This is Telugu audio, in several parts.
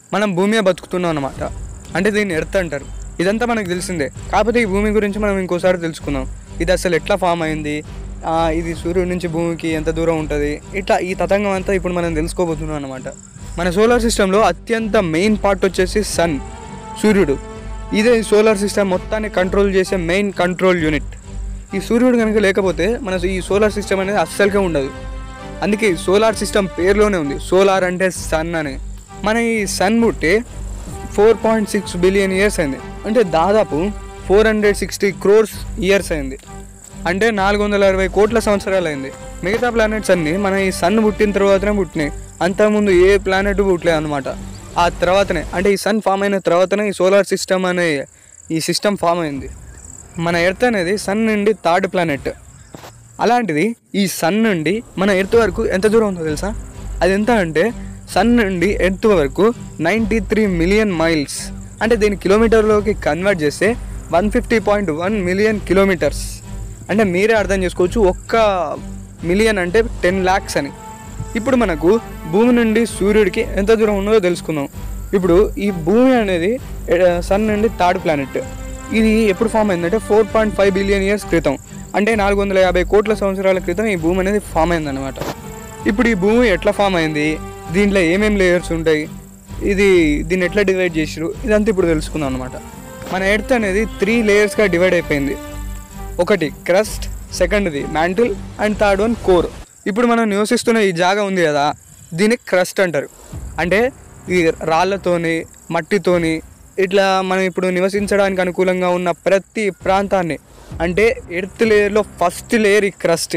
మనం భూమి మీద బతుకుతున్నాం అనమాట అంటే దీన్ని ఎర్త్ అంటారు ఇదంతా మనకు తెలిసిందే కాకపోతే ఈ భూమి గురించి మనం ఇంకోసారి తెలుసుకుందాం ఇది అసలు ఎట్లా ఫామ్ అయింది ఆ, ఇది సూర్యుడి నుంచి భూమికి ఎంత దూరం ఉంటుంది ఇట్లా ఈ తతంగం అంతా ఇప్పుడు మనం తెలుసుకోబోతున్నాం అనమాట మన సోలార్ సిస్టంలో అత్యంత మెయిన్ పార్ట్ వచ్చేసి సన్ సూర్యుడు ఇదే సోలార్ సిస్టమ్ మొత్తాన్ని కంట్రోల్ చేసే మెయిన్ కంట్రోల్ యూనిట్ ఈ సూర్యుడు కనుక లేకపోతే మన ఈ సోలార్ సిస్టమ్ అనేది అస్సలుకే ఉండదు అందుకే ఈ సోలార్ సిస్టమ్ పేరులోనే ఉంది సోలార్ అంటే సన్ అని మన ఈ సన్ పుట్టి four point six billion years అయింది అంటే దాదాపు four hundred sixty crores years అయింది అంటే నాలుగు వందల అరవై కోట్ల సంవత్సరాలు అయింది మిగతా ప్లానెట్స్ అన్నీ మన ఈ సన్ పుట్టిన తర్వాతనే పుట్టినాయి అంతకుముందు ఏ ప్లానెట్ పుట్టలేదు అనమాట ఆ తర్వాతనే అంటే ఈ సన్ ఫామ్ అయిన తర్వాతనే ఈ సోలార్ సిస్టమ్ అనే ఈ సిస్టమ్ ఫామ్ అయింది మన ఎర్త్ అనేది సన్ నుండి థర్డ్ ప్లానెట్ అలాంటిది ఈ సన్ నుండి మన ఎర్త్ వరకు ఎంత దూరం ఉందో తెలుసా అది ఎంత అంటే సన్ నుండి ఎర్త్ వరకు నైంటీ త్రీ మిలియన్ మైల్స్ అంటే దీని కిలోమీటర్లోకి కన్వర్ట్ చేస్తే one fifty point one million kilometres అంటే మీరే అర్థం చేసుకోవచ్చు ఒక్క మిలియన్ అంటే టెన్ ల్యాక్స్ అని ఇప్పుడు మనకు భూమి నుండి సూర్యుడికి ఎంత దూరం ఉన్నదో తెలుసుకుందాం ఇప్పుడు ఈ భూమి అనేది సన్ నుండి థర్డ్ ప్లానెట్ ఇది ఎప్పుడు ఫామ్ అయిందంటే four point five billion years క్రితం అంటే నాలుగు వందల యాభై కోట్ల సంవత్సరాల క్రితం ఈ భూమి అనేది ఫామ్ అయిందన్నమాట ఇప్పుడు ఈ భూమి ఎట్లా ఫామ్ అయింది దీంట్లో ఏమేమి లేయర్స్ ఉంటాయి ఇది దీన్ని ఎట్లా డివైడ్ చేసిరు ఇదంతా ఇప్పుడు తెలుసుకుందాం అనమాట మన ఎర్త్ అనేది త్రీ లేయర్స్గా డివైడ్ అయిపోయింది ఒకటి క్రస్ట్ సెకండ్ది mantle and third one core ఇప్పుడు మనం నివసిస్తున్న ఈ జాగా ఉంది కదా దీన్ని క్రస్ట్ అంటారు అంటే ఈ రాళ్ళతోని మట్టితోని ఇట్లా మనం ఇప్పుడు నివసించడానికి అనుకూలంగా ఉన్న ప్రతి ప్రాంతాన్ని అంటే ఎర్త్ లేయర్లో ఫస్ట్ లేయర్ ఈ క్రస్ట్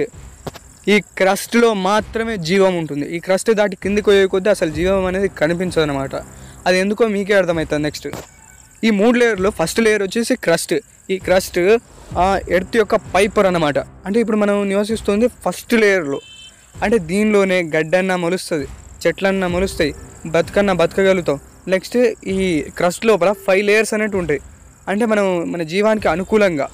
ఈ క్రస్ట్లో మాత్రమే జీవం ఉంటుంది ఈ క్రస్ట్ దాటి కిందికి పోయే కొద్దీ అసలు జీవం అనేది కనిపించదు అనమాట అది ఎందుకో మీకే అర్థమవుతుంది నెక్స్ట్ ఈ మూడు లేయర్లో ఫస్ట్ లేయర్ వచ్చేసి క్రస్ట్ ఈ క్రస్ట్ ఎర్త్ యొక్క పైపర్ అనమాట అంటే ఇప్పుడు మనం నివసిస్తుంది ఫస్ట్ లేయర్లో అంటే దీనిలోనే గడ్డన్న మొలుస్తుంది చెట్లన్న మొలుస్తాయి బతుకన్న బతకగలుగుతాం నెక్స్ట్ ఈ క్రస్ట్ లోపల ఫైవ్ లేయర్స్ అనేవి ఉంటాయి అంటే మనం మన జీవానికి అనుకూలంగా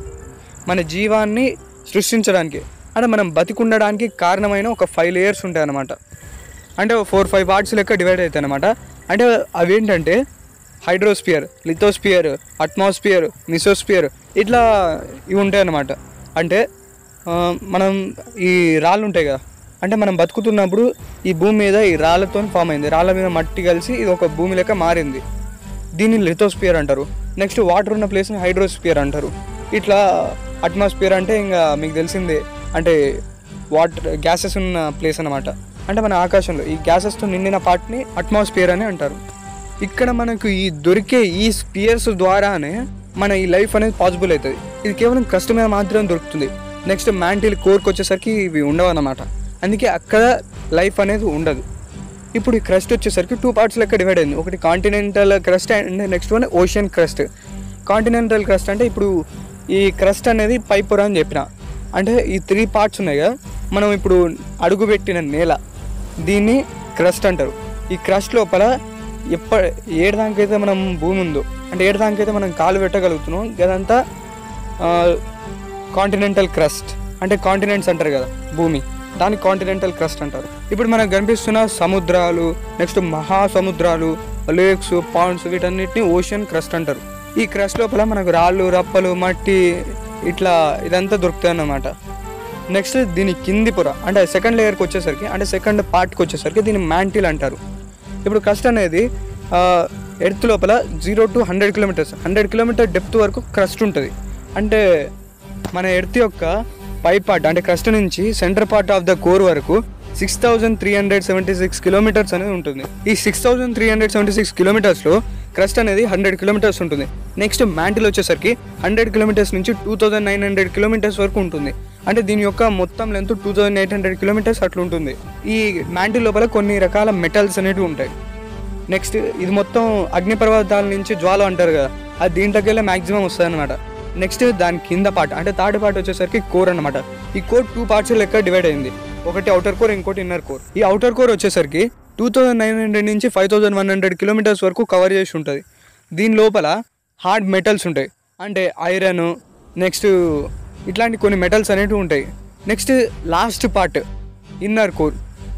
మన జీవాన్ని సృష్టించడానికి అంటే మనం బతికుండడానికి కారణమైన ఒక ఫైవ్ లేయర్స్ ఉంటాయి అన్నమాట అంటే ఫోర్ ఫైవ్ పార్ట్స్ లెక్క డివైడ్ అవుతాయి అనమాట అంటే అవేంటంటే హైడ్రోస్పియర్ లిథోస్పియర్ అట్మాస్ఫియర్ మిసోస్పియర్ ఇట్లా ఇవి ఉంటాయి అన్నమాట అంటే ఆ, మనం ఈ రాళ్ళు ఉంటాయి కదా అంటే మనం బతుకుతున్నప్పుడు ఈ భూమి మీద ఈ రాళ్ళతో ఫామ్ అయింది రాళ్ళ మీద మట్టి కలిసి ఇది ఒక భూమి లెక్క మారింది దీన్ని లిథోస్పియర్ అంటారు నెక్స్ట్ వాటర్ ఉన్న ప్లేస్ని హైడ్రోస్పియర్ అంటారు ఇట్లా అట్మాస్ఫియర్ అంటే ఇంకా మీకు తెలిసిందే అంటే వాటర్ గ్యాసెస్ ఉన్న ప్లేస్ అనమాట అంటే మన ఆకాశంలో ఈ గ్యాసెస్తో నిండిన పార్ట్ని అట్మాస్ఫియర్ అని అంటారు ఇక్కడ మనకు ఈ దొరికే ఈ స్పియర్స్ ద్వారానే మన ఈ లైఫ్ అనేది పాసిబుల్ అవుతుంది ఇది కేవలం క్రస్ట్ మీద మాత్రమే దొరుకుతుంది నెక్స్ట్ మ్యాంటిల్ కోర్కి వచ్చేసరికి ఇవి ఉండవు అన్నమాట అందుకే అక్కడ లైఫ్ అనేది ఉండదు ఇప్పుడు ఈ క్రస్ట్ వచ్చేసరికి టూ పార్ట్స్ లెక్క డివైడ్ అయింది ఒకటి continental crust and next one ocean crust continental crust అంటే ఇప్పుడు ఈ క్రస్ట్ అనేది పైపొర అని చెప్పిన అంటే ఈ త్రీ పార్ట్స్ ఉన్నాయి కదా మనం ఇప్పుడు అడుగుపెట్టిన నేల దీన్ని క్రస్ట్ అంటారు ఈ క్రస్ట్ లోపల ఎప్ప ఏడదానికైతే మనం భూమి ఉందో అంటే ఏడదానికైతే మనం కాలు పెట్టగలుగుతున్నాం అదంతా కాంటినెంటల్ క్రస్ట్ అంటే కాంటినెంట్స్ అంటారు కదా భూమి దాన్ని కాంటినెంటల్ క్రస్ట్ అంటారు ఇప్పుడు మనకు కనిపిస్తున్న సముద్రాలు నెక్స్ట్ మహాసముద్రాలు లేక్స్ పాండ్స్ వీటన్నిటిని ఓషన్ క్రస్ట్ అంటారు ఈ క్రస్ట్ లోపల మనకు రాళ్ళు రప్పలు మట్టి ఇట్లా ఇదంతా దొరుకుతాయి అన్నమాట నెక్స్ట్ దీని కింది పొర అంటే సెకండ్ లేయర్కి వచ్చేసరికి అంటే సెకండ్ పార్ట్కి వచ్చేసరికి దీన్ని మ్యాంటిల్ అంటారు ఇప్పుడు క్రస్ట్ అనేది ఎర్త్ లోపల zero to hundred kilometres hundred kilometre depth వరకు క్రస్ట్ ఉంటుంది అంటే మన ఎర్త్ యొక్క పై పార్ట్ అంటే క్రస్ట్ నుంచి centre part of the core వరకు six thousand three hundred seventy six kilometres అనేది ఉంటుంది ఈ six thousand three hundred seventy six కిలోమీటర్స్లో క్రస్ట్ అనేది హండ్రెడ్ కిలోమీటర్స్ ఉంటుంది నెక్స్ట్ మ్యాంటిల్ వచ్చేసరికి హండ్రెడ్ కిలోమీటర్స్ నుంచి two thousand nine hundred kilometres వరకు ఉంటుంది అంటే దీని యొక్క మొత్తం length two thousand eight hundred kilometres అట్లా ఉంటుంది ఈ మ్యాంటిల్ లోపల కొన్ని రకాల మెటల్స్ అనేవి ఉంటాయి నెక్స్ట్ ఇది మొత్తం అగ్నిపర్వతాల నుంచి జ్వాల అంటారు కదా అది దీంట్లోకి వెళ్ళే మ్యాక్సిమం వస్తుంది అనమాట నెక్స్ట్ దాని కింద పార్ట్ అంటే థర్డ్ పార్ట్ వచ్చేసరికి కోర్ అనమాట ఈ కోర్ టూ పార్ట్స్ లెక్క డివైడ్ అయింది ఒకటి అవుటర్ కోర్ ఇంకోటి ఇన్నర్ కోర్ ఈ అవుటర్ కోర్ వచ్చేసరికి టూ థౌజండ్ నైన్ హండ్రెడ్ నుంచి five thousand one hundred kilometres వరకు కవర్ చేసి ఉంటుంది దీని లోపల హార్డ్ మెటల్స్ ఉంటాయి అంటే ఐరన్ నెక్స్ట్ ఇట్లాంటి కొన్ని మెటల్స్ అనేటివి ఉంటాయి next last part inner core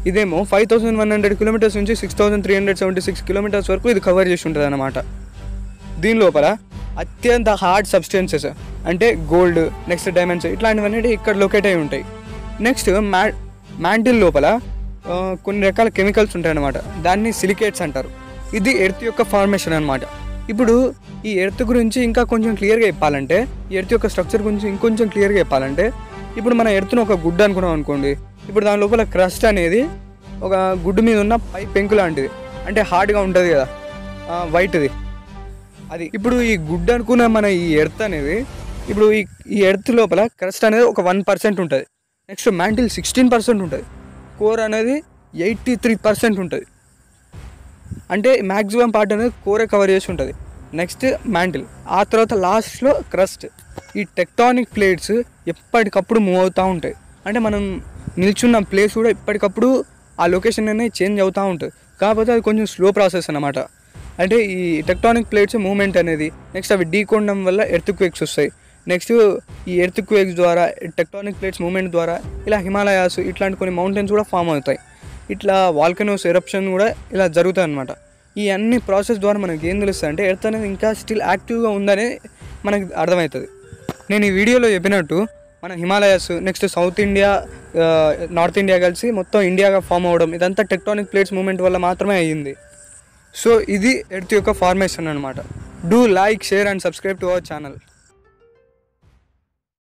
ఇదేమో five thousand one hundred kilometres నుంచి six thousand three hundred seventy six kilometres వరకు ఇది కవర్ చేసి ఉంటుంది అనమాట దీని లోపల అత్యంత హార్డ్ సబ్స్టెన్సెస్ అంటే గోల్డ్ నెక్స్ట్ డైమండ్స్ ఇట్లాంటివన్నీ ఇక్కడ లొకేట్ అయి ఉంటాయి నెక్స్ట్ మ్యా మ్యాంటిల్ లోపల ఆ, కొన్ని రకాల కెమికల్స్ ఉంటాయి అన్నమాట దాన్ని సిలికేట్స్ అంటారు ఇది ఎర్త్ యొక్క ఫార్మేషన్ అనమాట ఇప్పుడు ఈ ఎర్త్ గురించి ఇంకా కొంచెం క్లియర్గా చెప్పాలంటే ఈ ఎర్త్ యొక్క స్ట్రక్చర్ గురించి ఇంకొంచెం క్లియర్గా చెప్పాలంటే ఇప్పుడు మన ఎర్త్ను ఒక గుడ్డ అనుకున్నాం అనుకోండి ఇప్పుడు దాని లోపల క్రస్ట్ అనేది ఒక గుడ్డు మీద ఉన్న పై పెంకు లాంటిది అంటే హార్డ్గా ఉంటుంది కదా వైట్ది అది ఇప్పుడు ఈ గుడ్డ అనుకున్న మన ఈ ఎర్త్ అనేది ఇప్పుడు ఈ ఈ ఎర్త్ లోపల క్రస్ట్ అనేది ఒక వన్ పర్సెంట్ ఉంటుంది నెక్స్ట్ మ్యాంటిల్ సిక్స్టీన్ పర్సెంట్ ఉంటుంది కోర్ అనేది ఎయిటీ త్రీ పర్సెంట్ ఉంటుంది అంటే మ్యాక్సిమం పార్ట్ అనేది కోరే కవర్ చేసి ఉంటుంది నెక్స్ట్ మ్యాంటిల్ ఆ తర్వాత లాస్ట్లో క్రస్ట్ ఈ టెక్టానిక్ ప్లేట్స్ ఎప్పటికప్పుడు మూవ్ అవుతూ ఉంటాయి అంటే మనం నిల్చున్న ప్లేస్ కూడా ఎప్పటికప్పుడు ఆ లొకేషన్ అనేది చేంజ్ అవుతూ ఉంటుంది కాకపోతే అది కొంచెం స్లో ప్రాసెస్ అన్నమాట అంటే ఈ టెక్టానిక్ ప్లేట్స్ మూవ్మెంట్ అనేది నెక్స్ట్ అవి ఢీకొనడం వల్ల ఎర్త్ క్వేక్స్ వస్తాయి నెక్స్ట్ ఈ ఎర్త్ క్వేక్స్ ద్వారా టెక్టానిక్ ప్లేట్స్ మూవ్మెంట్ ద్వారా ఇలా హిమాలయాస్ ఇట్లాంటి కొన్ని మౌంటైన్స్ కూడా ఫామ్ అవుతాయి ఇట్లా వాల్కనోస్ ఎరప్షన్ కూడా ఇలా జరుగుతాయి అనమాట ఈ అన్ని ప్రాసెస్ ద్వారా మనకి ఏం తెలుస్తుంది అంటే ఎర్త్ అనేది ఇంకా స్టిల్ యాక్టివ్గా ఉందని మనకి అర్థమవుతుంది నేను ఈ వీడియోలో చెప్పినట్టు మన హిమాలయాస్ నెక్స్ట్ సౌత్ ఇండియా ఆ, నార్త్ ఇండియా కలిసి మొత్తం ఇండియాగా ఫామ్ అవ్వడం ఇదంతా టెక్టానిక్ ప్లేట్స్ మూమెంట్ వల్ల మాత్రమే అయ్యింది సో ఇది ఎర్త్ యొక్క ఫార్మేషన్ అనమాట do like share and subscribe to our channel